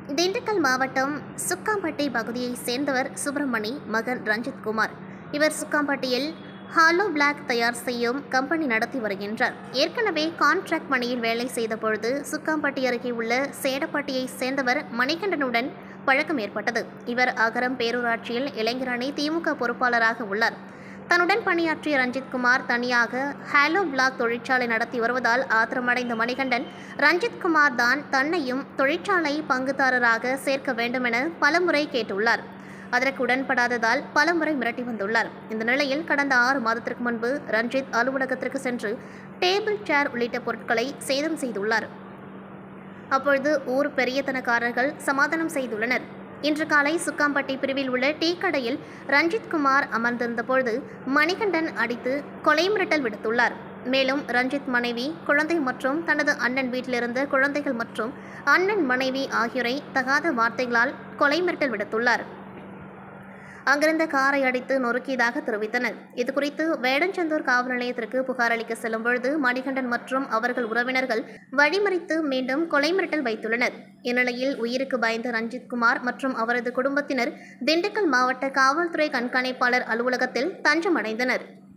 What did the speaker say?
திண்டுக்கல் மாவட்டம் சுக்காம்பட்டி பகுதியைச் சேர்ந்தவர் சுப்பிரமணி மகன் ரஞ்சித் குமார் இவர் சுக்காம்பட்டியில் ஹாலோ பிளாக் தயார் செய்யும் கம்பெனி நடத்தி வருகின்றார் ஏற்கனவே கான்ட்ராக்ட் பணியில் வேலை செய்த பொழுது சுக்காம்பட்டி அருகே உள்ள சேடப்பட்டியைச் சேர்ந்தவர் மணிகண்டனுடன் பழக்கம் ஏற்பட்டது இவர் அகரம் பேரூராட்சியில் இளைஞரணி திமுக பொறுப்பாளராக உள்ளார் தன்னுடன் பணியாற்றிய ரஞ்சித் குமார் தனியாக ஹாலோ பிளாக் தொழிற்சாலை நடத்தி வருவதால் ஆத்திரமடைந்த மணிகண்டன் ரஞ்சித் குமார் தான் தன்னையும் தொழிற்சாலை பங்குதாரராக சேர்க்க வேண்டுமென பலமுறை கேட்டுள்ளார் அதற்கு உடன்படாததால் பலமுறை மிரட்டி வந்துள்ளார் இந்த நிலையில் கடந்த ஆறு மாதத்திற்கு முன்பு ரஞ்சித் அலுவலகத்திற்கு சென்று டேபிள் சேர் உள்ளிட்ட பொருட்களை சேதம் செய்துள்ளார் அப்பொழுது ஊர் பெரியத்தனக்காரர்கள் சமாதானம் செய்துள்ளனர் இன்று காலை சுக்காம்பட்டி பிரிவில் உள்ள டீ கடையில் ரஞ்சித் குமார் அமர்ந்திருந்த பொழுது மணிகண்டன் அடித்து கொலை மிரட்டல் விடுத்துள்ளார் மேலும் ரஞ்சித் மனைவி குழந்தை மற்றும் தனது அண்ணன் வீட்டிலிருந்த குழந்தைகள் மற்றும் அண்ணன் மனைவி ஆகியோரை தகாத வார்த்தைகளால் கொலை மிரட்டல் விடுத்துள்ளார் அங்கிருந்த காரை அடித்து நொறுக்கியதாக தெரிவித்தனர் இதுகுறித்து வேடஞ்சந்தூர் காவல் நிலையத்திற்கு புகார் அளிக்க செல்லும் பொழுது மணிகண்டன் மற்றும் அவர்கள் உறவினர்கள் வழிமறித்து மீண்டும் கொலை மிரட்டல் வைத்துள்ளனர் இந்நிலையில் உயிருக்கு பயந்த ரஞ்சித் குமார் மற்றும் அவரது குடும்பத்தினர் திண்டுக்கல் மாவட்ட காவல்துறை கண்காணிப்பாளர் அலுவலகத்தில் தஞ்சமடைந்தனர்